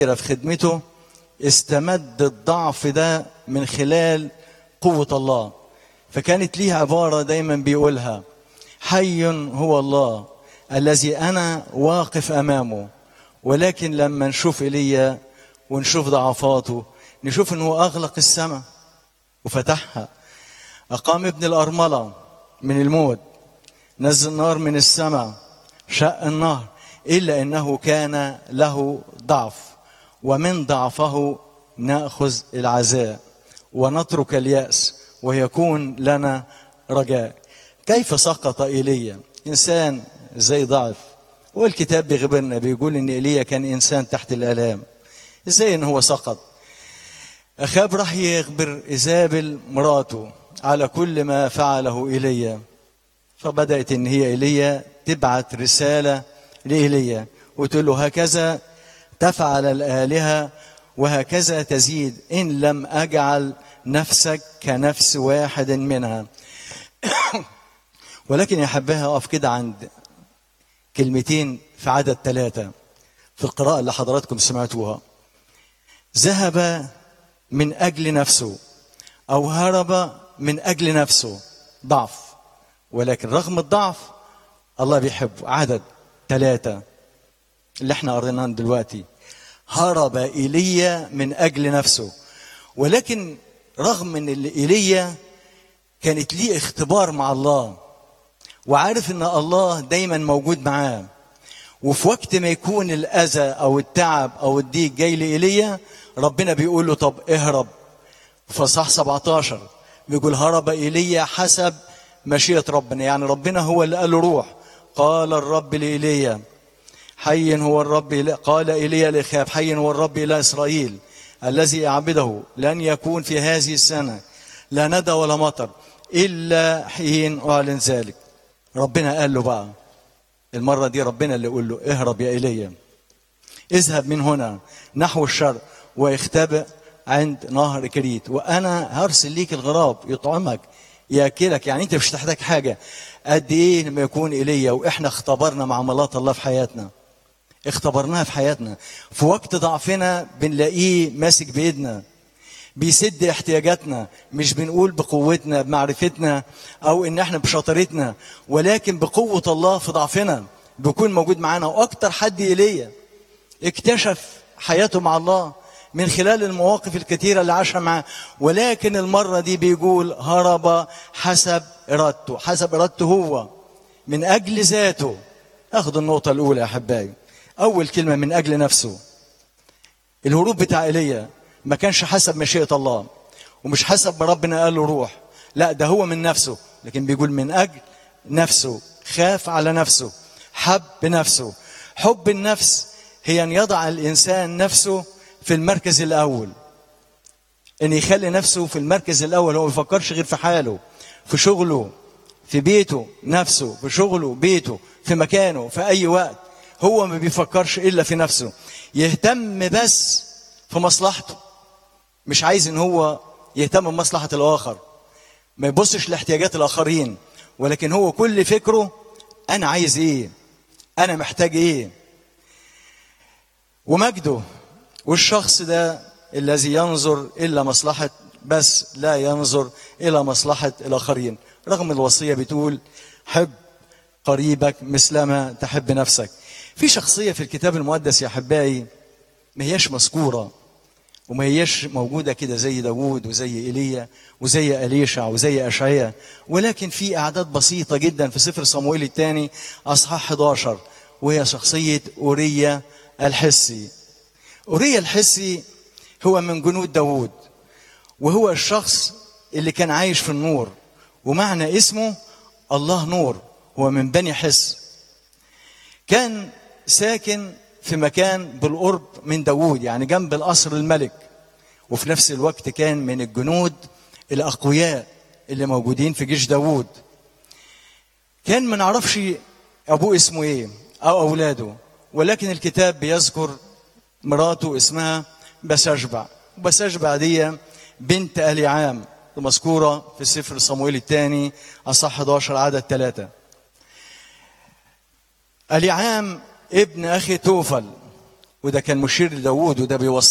في خدمته استمد الضعف ده من خلال قوة الله فكانت ليه عبارة دايما بيقولها حي هو الله الذي أنا واقف أمامه ولكن لما نشوف إيليا ونشوف ضعفاته نشوف أنه أغلق السماء وفتحها أقام ابن الأرملة من الموت نزل نار من السماء شق النهر إلا أنه كان له ضعف ومن ضعفه نأخذ العزاء ونترك اليأس ويكون لنا رجاء كيف سقط إيليا إنسان زي ضعف والكتاب بيخبرنا بيقول ان ايليا كان انسان تحت الالام ازاي ان هو سقط اخاب راح يخبر ايزابل مراته على كل ما فعله ايليا فبدات ان هي ايليا تبعت رساله لايليا وتقول له هكذا تفعل الالهه وهكذا تزيد ان لم اجعل نفسك كنفس واحد منها ولكن يا حباها اقف كده عند كلمتين في عدد ثلاثة في القراءة اللي حضراتكم سمعتوها ذهب من أجل نفسه أو هرب من أجل نفسه ضعف ولكن رغم الضعف الله بيحبه عدد ثلاثة اللي احنا قريناه دلوقتي هرب إيليا من أجل نفسه ولكن رغم ان ايليا كانت ليه اختبار مع الله وعارف ان الله دايما موجود معاه وفي وقت ما يكون الاذى او التعب او الضيق جاي لايليا ربنا بيقول له طب اهرب فصح 17 بيقول هرب ايليا حسب مشيئه ربنا يعني ربنا هو اللي قال له روح قال الرب لايليا حي هو الرب قال ايليا لاخاب حي هو الرب الى اسرائيل الذي اعبده لن يكون في هذه السنه لا ندى ولا مطر الا حين اعلن ذلك ربنا قال له بقى المرة دي ربنا اللي يقول له اهرب يا ايليا اذهب من هنا نحو الشرق واختبئ عند نهر كريت وانا هرسل ليك الغراب يطعمك ياكلك يعني انت مش هتحتاج حاجه قد ايه لما يكون ايليا واحنا اختبرنا معاملات الله في حياتنا اختبرناها في حياتنا في وقت ضعفنا بنلاقيه ماسك بايدنا بيسد احتياجاتنا مش بنقول بقوتنا بمعرفتنا او ان احنا بشطارتنا ولكن بقوة الله في ضعفنا بيكون موجود معانا واكتر حد ايليا اكتشف حياته مع الله من خلال المواقف الكثيرة اللي عاشها معاه ولكن المرة دي بيقول هرب حسب إرادته حسب إرادته هو من أجل ذاته أخذ النقطة الأولى يا أحبائي أول كلمة من أجل نفسه الهروب بتاع إيليا ما كانش حسب مشيئة الله ومش حسب ما ربنا قال له روح لا ده هو من نفسه لكن بيقول من أجل نفسه خاف على نفسه حب نفسه حب النفس هي أن يضع الإنسان نفسه في المركز الأول أن يخلي نفسه في المركز الأول هو ما يفكرش غير في حاله في شغله في بيته نفسه في شغله بيته في مكانه في أي وقت هو ما بيفكرش إلا في نفسه يهتم بس في مصلحته مش عايز ان هو يهتم بمصلحة الآخر ما يبصش لاحتياجات الآخرين ولكن هو كل فكره أنا عايز إيه أنا محتاج إيه ومجده والشخص ده الذي ينظر إلا مصلحة بس لا ينظر إلى مصلحة الآخرين رغم الوصية بتقول حب قريبك مثلما تحب نفسك في شخصية في الكتاب المقدس يا أحبائي ما هياش مذكورة وما هياش موجودة كده زي داوود وزي إيليا وزي أليشع وزي أشعيا ولكن في أعداد بسيطة جدا في سفر صموئيل الثاني أصحاح 11 وهي شخصية أوريا الحسي أوريا الحسي هو من جنود داوود وهو الشخص اللي كان عايش في النور ومعنى اسمه الله نور هو من بني حس كان ساكن في مكان بالقرب من داوود يعني جنب القصر الملك وفي نفس الوقت كان من الجنود الأقوياء اللي موجودين في جيش داوود كان ما نعرفش أبوه اسمه إيه أو أولاده ولكن الكتاب بيذكر مراته اسمها بسشبع بسشبع دي بنت أليعام مذكورة في سفر صموئيل الثاني أصح 11 عدد ثلاثة أليعام ابن أخي توفل وده كان مشير لداود وده بيوصي